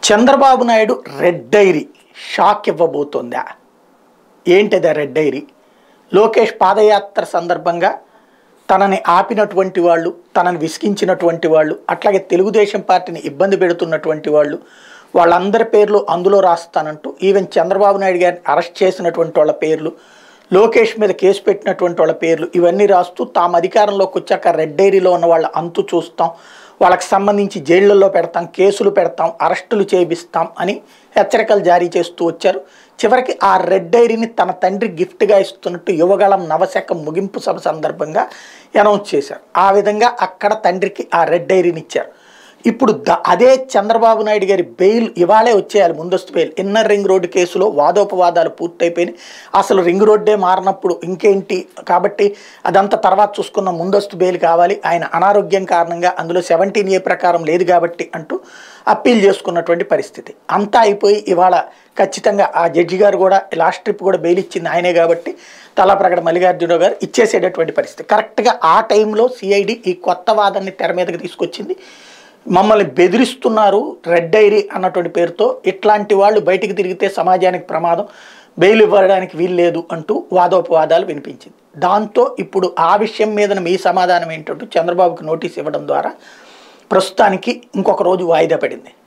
Chandrababu Naidu red diary shock ఇవ్వబోతోందా ఏంటిది ఆ రెడ్ డైరీ లోకేష్ పాదయాత్ర సందర్భంగా తనని ఆపినటువంటి వాళ్ళు తనని విసిగించినటువంటి వాళ్ళు అట్లాగే తెలుగుదేశం పార్టీని ఇబ్బంది పెడుతున్నటువంటి వాళ్ళు వాళ్ళందరి పేర్లు అందులో రాస్తానంటూ ఈవెన్ చంద్రబాబు నాయుడు గారిని అరెస్ట్ చేసినటువంటి వాళ్ళ పేర్లు లోకేష్ మీద కేసు పెట్టినటువంటి వాళ్ళ పేర్లు ఇవన్నీ రాస్తూ తాము అధికారంలోకి వచ్చాక రెడ్ డైరీలో ఉన్న వాళ్ళ అంతు చూస్తాం వాళ్ళకి సంబంధించి జైళ్ళల్లో పెడతాం కేసులు పెడతాం అరెస్టులు చేపిస్తాం అని హెచ్చరికలు జారీ చేస్తూ వచ్చారు చివరికి ఆ రెడ్ డైరీని తన తండ్రి గిఫ్ట్గా ఇస్తున్నట్టు యువగళం నవశకం ముగింపు సభ సందర్భంగా అనౌన్స్ చేశారు ఆ విధంగా అక్కడ తండ్రికి ఆ రెడ్ డైరీని ఇచ్చారు ఇప్పుడు ద అదే చంద్రబాబు నాయుడు గారి బెయిల్ ఇవాళే వచ్చేయాలి ముందస్తు బెయిల్ ఇన్నర్ రింగ్ రోడ్డు కేసులో వాదోపవాదాలు పూర్తయిపోయినాయి అసలు రింగ్ రోడ్డే మారినప్పుడు ఇంకేంటి కాబట్టి అదంతా తర్వాత చూసుకున్న ముందస్తు బెయిల్ కావాలి ఆయన అనారోగ్యం కారణంగా అందులో సెవెంటీన్ ఏ ప్రకారం లేదు కాబట్టి అంటూ అప్పీల్ చేసుకున్నటువంటి పరిస్థితి అంతా అయిపోయి ఇవాళ ఖచ్చితంగా ఆ జడ్జి గారు కూడా లాస్ట్ ట్రిప్ కూడా బెయిల్ ఇచ్చింది ఆయనే కాబట్టి తలాప్రగడ మల్లికార్జునరావు గారు ఇచ్చేసేటటువంటి పరిస్థితి కరెక్ట్గా ఆ టైంలో సిఐడి ఈ కొత్త వాదాన్ని తెర మీదకి తీసుకొచ్చింది మమ్మల్ని బెదిరిస్తున్నారు రెడ్ డైరీ అన్నటువంటి పేరుతో ఇట్లాంటి వాళ్ళు బయటికి తిరిగితే సమాజానికి ప్రమాదం బెయిల్ ఇవ్వడానికి వీల్లేదు అంటూ వాదోపవాదాలు వినిపించింది దాంతో ఇప్పుడు ఆ విషయం మీద మీ సమాధానం ఏంటంటూ చంద్రబాబుకి నోటీస్ ఇవ్వడం ద్వారా ప్రస్తుతానికి ఇంకొక రోజు వాయిదా పడింది